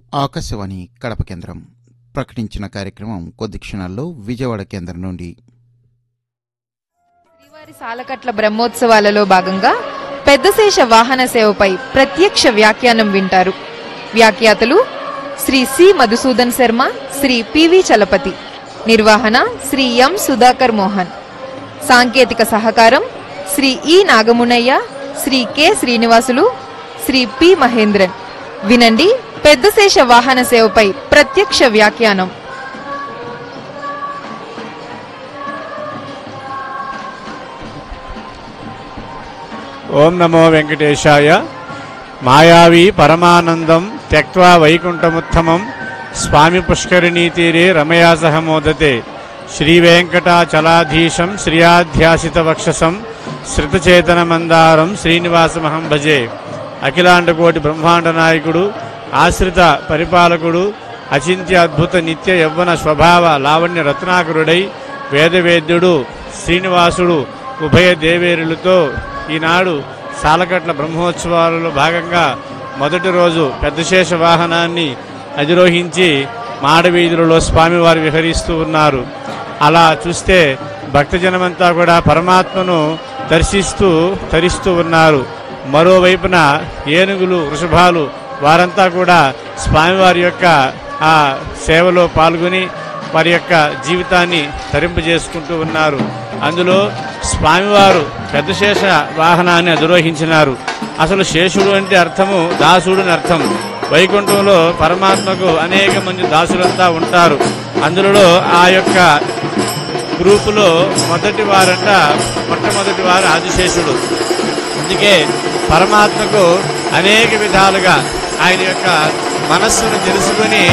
ఆకాశవాణి కడప కేంద్రం ప్రకటించిన కార్యక్రమం కొద్ది క్షణాల్లో విజయవాడ కేంద్రం నుండి శ్రీవారి సాలకట్ల బ్రహ్మోత్సవాలలో భాగంగా పెద్దశేష వాహన సేవపై ప్రత్యక్ష వ్యాఖ్యానం వింటారు వ్యాఖ్యాతలు శ్రీ సి మధుసూదన్ శర్మ శ్రీ పివి చలపతి నిర్వహణ శ్రీ ఎం సుధాకర్ మోహన్ సాంకేతిక సహకారం Shri E Nagamunaiah Shri K Srinivasulu Shri P Mahendran వినండి పెద్దశేష వాహన సేవపై ప్రత్యక్ష వ్యాఖ్యానం ఓం నమో వెంకటేశాయ మాయావి పరమానందం త్యక్వా వైకుంఠముత్తమం స్వామి పుష్కరిణీ తీరే రమయా సహ మోదతే శ్రీవేంకటాచలాధీశం శ్రియాధ్యాసిత వక్షసం శృతచేతన మందారం శ్రీనివాసమహం భజే అఖిలాండకోటి బ్రహ్మాండ నాయకుడు ఆశ్రిత పరిపాలకుడు అచింత్య అద్భుత నిత్య యవ్వన స్వభావ లావణ్య రత్నాకరుడై వేదవేద్యుడు శ్రీనివాసుడు ఉభయ దేవేరులతో ఈనాడు సాలకట్ల బ్రహ్మోత్సవాలలో భాగంగా మొదటి రోజు పెద్దశేష వాహనాన్ని అధిరోహించి మాడవీధులలో స్వామివారు విహరిస్తూ ఉన్నారు అలా చూస్తే భక్తజనమంతా కూడా పరమాత్మను దర్శిస్తూ తరిస్తూ ఉన్నారు మరోవైపున ఏనుగులు వృషభాలు వారంతా కూడా స్వామివారి యొక్క ఆ సేవలో పాల్గొని వారి యొక్క జీవితాన్ని తరింపజేసుకుంటూ ఉన్నారు అందులో స్వామివారు పెద్దశేష వాహనాన్ని అధిరోహించినారు అసలు శేషుడు అంటే అర్థము దాసుడు అని అర్థం వైకుంఠంలో పరమాత్మకు అనేక మంది దాసులంతా ఉంటారు అందులో ఆ యొక్క గ్రూపులో మొదటి వారంట మొట్టమొదటి వారు ఆదిశేషుడు అందుకే పరమాత్మకు అనేక విధాలుగా ఆయన యొక్క మనస్సును తెలుసుకొని